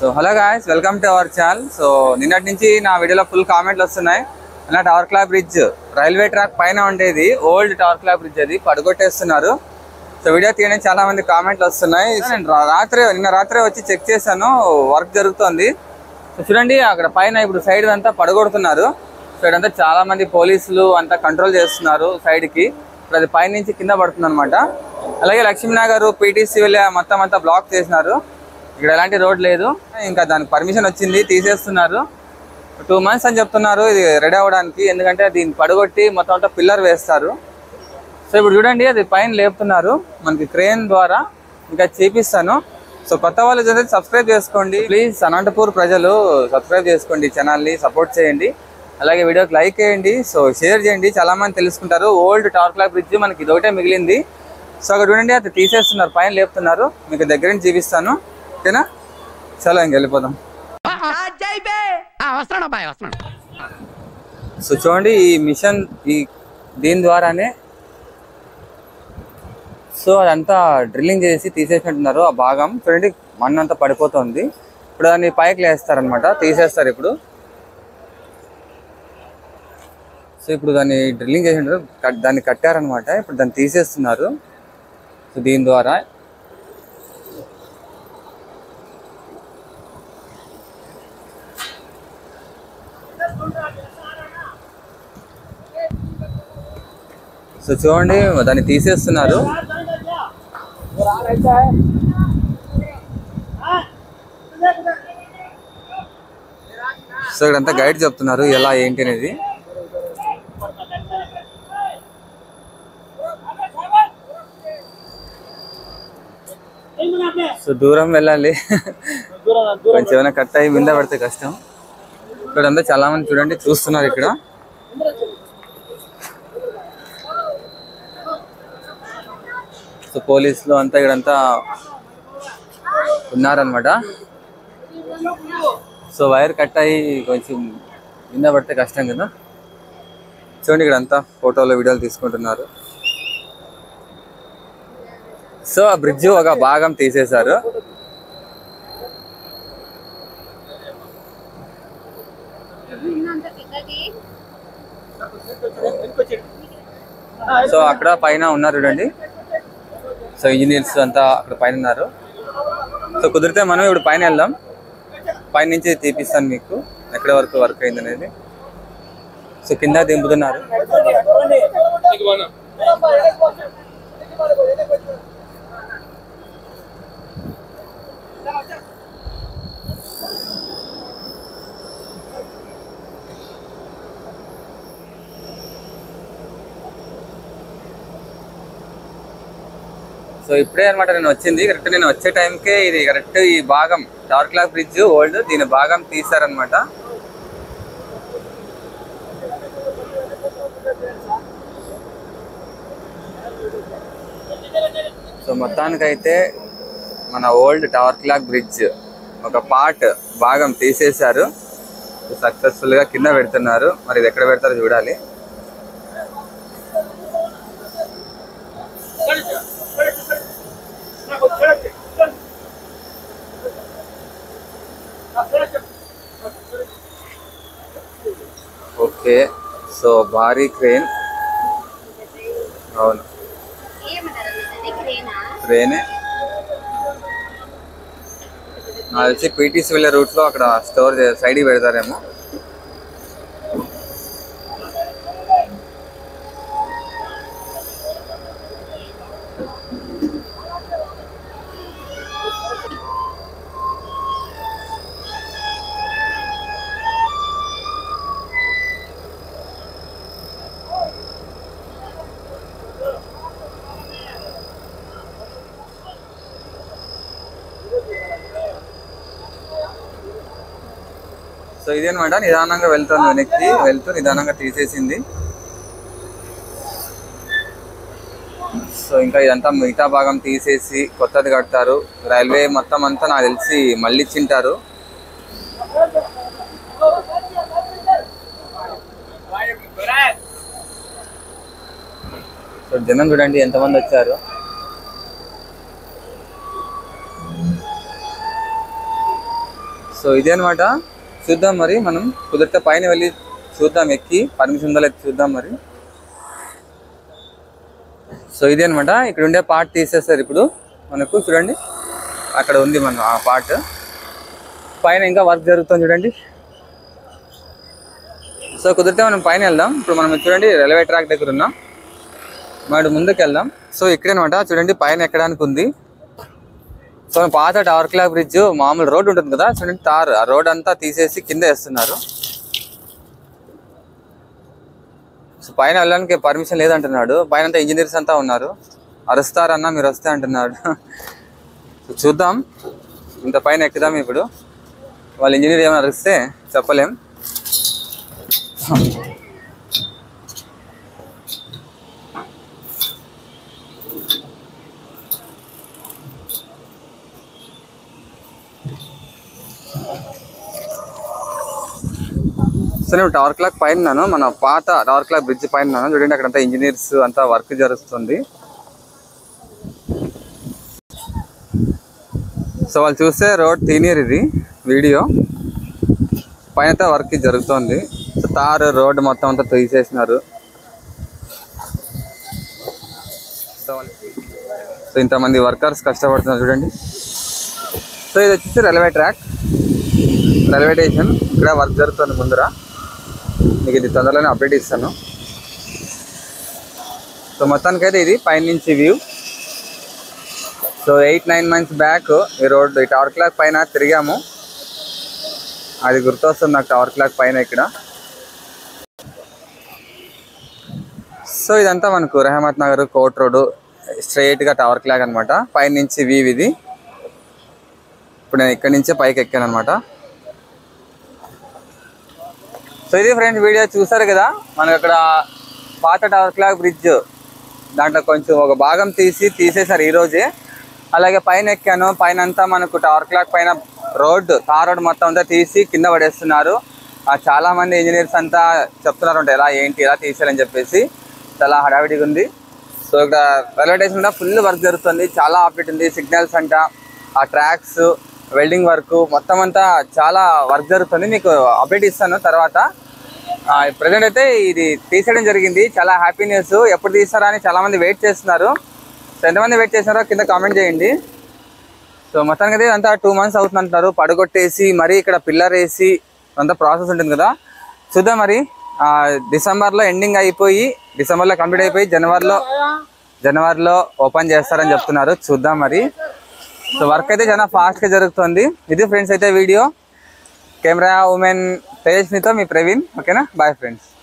so hello guys welcome to our channel so నిన్నటి నుంచి నా వీడియోలో ఫుల్ కామెంట్లు వస్తున్నాయి అలా tower clock bridge railway track పైన ఉండేది ఓల్డ్ టవర్ క్లాబ్ బ్రిడ్జ్ అది పడగొట్టేస్తున్నారు సో వీడియో తీయడం చాలా మంది కామెంట్లు వస్తున్నాయి నేను రా- రాత్రి నిన్న రాత్రి వచ్చి చెక్ చేశాను వర్క్ జరుగుతోంది సో చూడండి అక్కడ పైన ఇప్పుడు సైడ్ అంతా పడగొడుతున్నారు సో ఇదంతా చాలా మంది పోలీసులు అంతా కంట్రోల్ చేస్తున్నారు సైడ్ కి ఇప్పుడు అది పైన నుంచి కింద పడుతుంది అనమాట అలాగే లక్ష్మీనగర్ పీటీసీ మొత్తం అంతా బ్లాక్ చేసినారు ఇక్కడ ఎలాంటి రోడ్ లేదు ఇంకా దానికి పర్మిషన్ వచ్చింది తీసేస్తున్నారు టూ మంత్స్ అని చెప్తున్నారు ఇది రెడీ అవ్వడానికి ఎందుకంటే దీన్ని పడగొట్టి మొత్తం అంతా పిల్లర్ వేస్తారు సో ఇప్పుడు చూడండి అది పైన లేపుతున్నారు మనకి క్రేన్ ద్వారా ఇంకా చేపిస్తాను సో కొత్త వాళ్ళు చూస్తే సబ్స్క్రైబ్ చేసుకోండి ప్లీజ్ అనంతపూర్ ప్రజలు సబ్స్క్రైబ్ చేసుకోండి ఈ ఛానల్ని సపోర్ట్ చేయండి అలాగే వీడియోకి లైక్ చేయండి సో షేర్ చేయండి చాలా మంది తెలుసుకుంటారు ఓల్డ్ టవర్ క్లాక్ బ్రిడ్జ్ మనకి ఇది ఒకటే మిగిలింది సో అక్కడ చూడండి అది తీసేస్తున్నారు పైన లేపుతున్నారు మీకు దగ్గర నుంచి చూపిస్తాను ఓకేనా చలో ఇంక వెళ్ళిపోదాం వస్తున్నాడు అబ్బాయి వస్తున్నాడు సో చూడండి ఈ మిషన్ ఈ దీని ద్వారానే సో అదంతా డ్రిల్లింగ్ చేసి తీసేసినట్టున్నారు ఆ భాగం చూడండి మన్ను అంతా పడిపోతుంది ఇప్పుడు దాన్ని పైకి లేస్తారనమాట తీసేస్తారు ఇప్పుడు సో ఇప్పుడు దాన్ని డ్రిల్లింగ్ చేసినారు కట్- దాన్ని కట్టారనమాట ఇప్పుడు దాన్ని తీసేస్తున్నారు సో దీని ద్వారా సో చూడండి దాన్ని తీసేస్తున్నారు సో ఇక్కడంతా గైడ్ చెప్తున్నారు ఎలా ఏంటి అనేది సో దూరం వెళ్ళాలి కొంచెం ఏమైనా కట్ అయ్యి మింద పడితే కష్టం ఇక్కడంతా చాలా మంది చూడండి చూస్తున్నారు ఇక్కడ సో పోలీసులు అంతా ఇక్కడంతా ఉన్నారనమాట సో వైర్ కట్ అయ్యి కొంచెం కింద పడితే కష్టం కదా చూడండి ఇక్కడ అంతా ఫోటోలు వీడియోలు తీసుకుంటున్నారు సో ఆ బ్రిడ్జ్ ఒక భాగం తీసేశారు సో అక్కడ పైన ఉన్నారు చూడండి సో ఇంజనీర్స్ అంతా అక్కడ పైన ఉన్నారు సో కుదిరితే మనం ఇప్పుడు పైన వెళ్దాం పైన నుంచి తీపిస్తాను మీకు ఎక్కడ వరకు వర్క్ అయింది అనేది సో కింద దింపుతున్నారు సో ఇప్పుడే అనమాట నేను వచ్చింది కరెక్ట్ నేను వచ్చే టైంకే ఇది కరెక్ట్ ఈ భాగం టవర్ క్లాక్ బ్రిడ్జ్ ఓల్డ్ దీని భాగం తీసారనమాట సో మొత్తానికైతే మన ఓల్డ్ టవర్ క్లాక్ బ్రిడ్జ్ ఒక పార్ట్ భాగం తీసేశారు సక్సెస్ఫుల్ గా కింద పెడుతున్నారు మరి ఇది ఎక్కడ పెడతారో చూడాలి ఓకే సో భారీ క్రేన్ అవును ట్రైనే నాకు తెలిసి పీటీసీ వెళ్ళే రూట్ లో అక్కడ స్టోర్ సైడ్ పెడతారేమో సో ఇదేనమాట నిదానంగా వెళ్తాను వెనక్కి వెళ్తూ నిదానంగా తీసేసింది సో ఇంకా ఇదంతా మిగతా భాగం తీసేసి కొత్తది కడతారు రైల్వే మొత్తం అంతా నాకు తెలిసి మళ్ళీ చింటారు సో జనం చూడండి ఎంతమంది వచ్చారు సో ఇదే అనమాట చూద్దాం మరి మనం కుదిరితే పైన వెళ్ళి చూద్దాం ఎక్కి పర్మిషన్ ఉందో లేదో చూద్దాం మరి సో ఇదే అనమాట ఇక్కడ ఉండే పార్ట్ తీసేస్తారు ఇప్పుడు మనకు చూడండి అక్కడ ఉంది మన ఆ పార్ట్ పైన ఇంకా వర్క్ జరుగుతుంది చూడండి సో కుదిరితే మనం పైన వెళ్దాం ఇప్పుడు మనం చూడండి రైల్వే ట్రాక్ దగ్గర ఉన్నాం మరి ముందుకు వెళ్దాం సో ఇక్కడే అనమాట చూడండి పైన ఎక్కడానికి ఉంది సో పాత టవర్ క్లాక్ బ్రిడ్జ్ మామూలు రోడ్ ఉంటుంది కదా చూడండి తార్ ఆ రోడ్ అంతా తీసేసి కింద వేస్తున్నారు సో పైన వెళ్ళడానికి పర్మిషన్ లేదంటున్నాడు పైన అంతా ఇంజనీర్స్ అంతా ఉన్నారు అరుస్తారన్నా మీరు వస్తే అంటున్నాడు సో చూద్దాం ఇంత పైన ఎక్కుదాం ఇప్పుడు వాళ్ళ ఇంజనీర్ ఏమైనా అరిస్తే చెప్పలేం సో నేను టవర్ క్లాక్ పైన ఉన్నాను మన పాత టవర్ క్లాక్ బ్రిడ్జ్ పైన ఉన్నాను చూడండి అక్కడంతా ఇంజనీర్స్ అంతా వర్క్ జరుగుతుంది సో వాళ్ళు చూస్తే రోడ్ తీనియర్ ఇది వీడియో పైన అయితే వర్క్ జరుగుతుంది సో తారు రోడ్ మొత్తం అంతా తీసేసినారు సో వాళ్ళు- సో ఇంతమంది వర్కర్స్ కష్టపడుతున్నారు చూడండి సో ఇది వచ్చేసి రైల్వే ట్రాక్ రైల్వే స్టేషన్ ఇక్కడ వర్క్ జరుగుతుంది ముందర మీకు ఇది తొందరలోనే అప్డేట్ ఇస్తాను సో మొత్తానికైతే ఇది పైనుంచి view so eight nine months back ఈ రోడ్ ఈ టవర్ క్లాక్ పైన తిరిగాము అది గుర్తొస్తుంది నాకు టవర్ క్లాక్ పైన ఇక్కడ సో ఇదంతా మనకు రెహమత్ నగర్ కోట్ రోడ్ స్ట్రైట్గా టవర్ క్లాక్ అనమాట పైనుంచి వ్యూ ఇది ఇప్పుడు నేను ఇక్కడి నుంచే పైకి ఎక్కాను అనమాట సో ఇది ఫ్రెండ్స్ వీడియో చూసారు కదా మనకు అక్కడ పాత టవర్ క్లాక్ బ్రిడ్జ్ దాంట్లో కొంచెం ఒక భాగం తీసి తీసేశారు ఈ రోజే అలాగే పైన ఎక్కాను పైన అంతా మనకు టవర్ క్లాక్ పైన రోడ్ తార్ రోడ్ మొత్తం అంతా తీసి కింద పడేస్తున్నారు ఆ, చాలా మంది ఇంజనీర్స్ అంతా చెప్తున్నారు అంటే ఎలా ఏంటి ఎలా తీసేయాలని చెప్పేసి చాలా హడావిడిగా ఉంది సో ఇక్కడ రైల్వే స్టేషన్ కూడా ఫుల్ వర్క్ జరుగుతుంది చాలా అప్డేట్ ఉంది సిగ్నల్స్ అంట ఆ ట్రాక్స్ వెల్డింగ్ వర్క్ మొత్తం అంతా చాలా వర్క్ జరుగుతుంది మీకు అప్డేట్ ఇస్తాను తర్వాత ప్రజెంట్ అయితే ఇది తీసేయడం జరిగింది చాలా హ్యాపీ న్యూస్ ఎప్పుడు తీస్తారా అని చాలా మంది వెయిట్ చేస్తున్నారు సో ఎంతమంది వెయిట్ చేస్తున్నారో కింద కామెంట్ చేయండి సో మొత్తానికి అయితే అంతా టూ మంత్స్ అవుతుంది అంటున్నారు పడగొట్టేసి మరీ ఇక్కడ పిల్లర్ వేసి అంతా ప్రాసెస్ ఉంటుంది కదా చూద్దాం మరి ఆ, డిసెంబర్లో ఎండింగ్ అయిపోయి డిసెంబర్లో కంప్లీట్ అయిపోయి జనవరిలో జనవరిలో ఓపెన్ చేస్తారని చెప్తున్నారు చూద్దాం మరి సో వర్క్ అయితే చాలా ఫాస్ట్గా జరుగుతుంది ఇది ఫ్రెండ్స్ అయితే వీడియో కెమెరా ఉమెన్ తేజస్మితో మీ ప్రవీణ్ ఓకేనా బాయ్ ఫ్రెండ్స్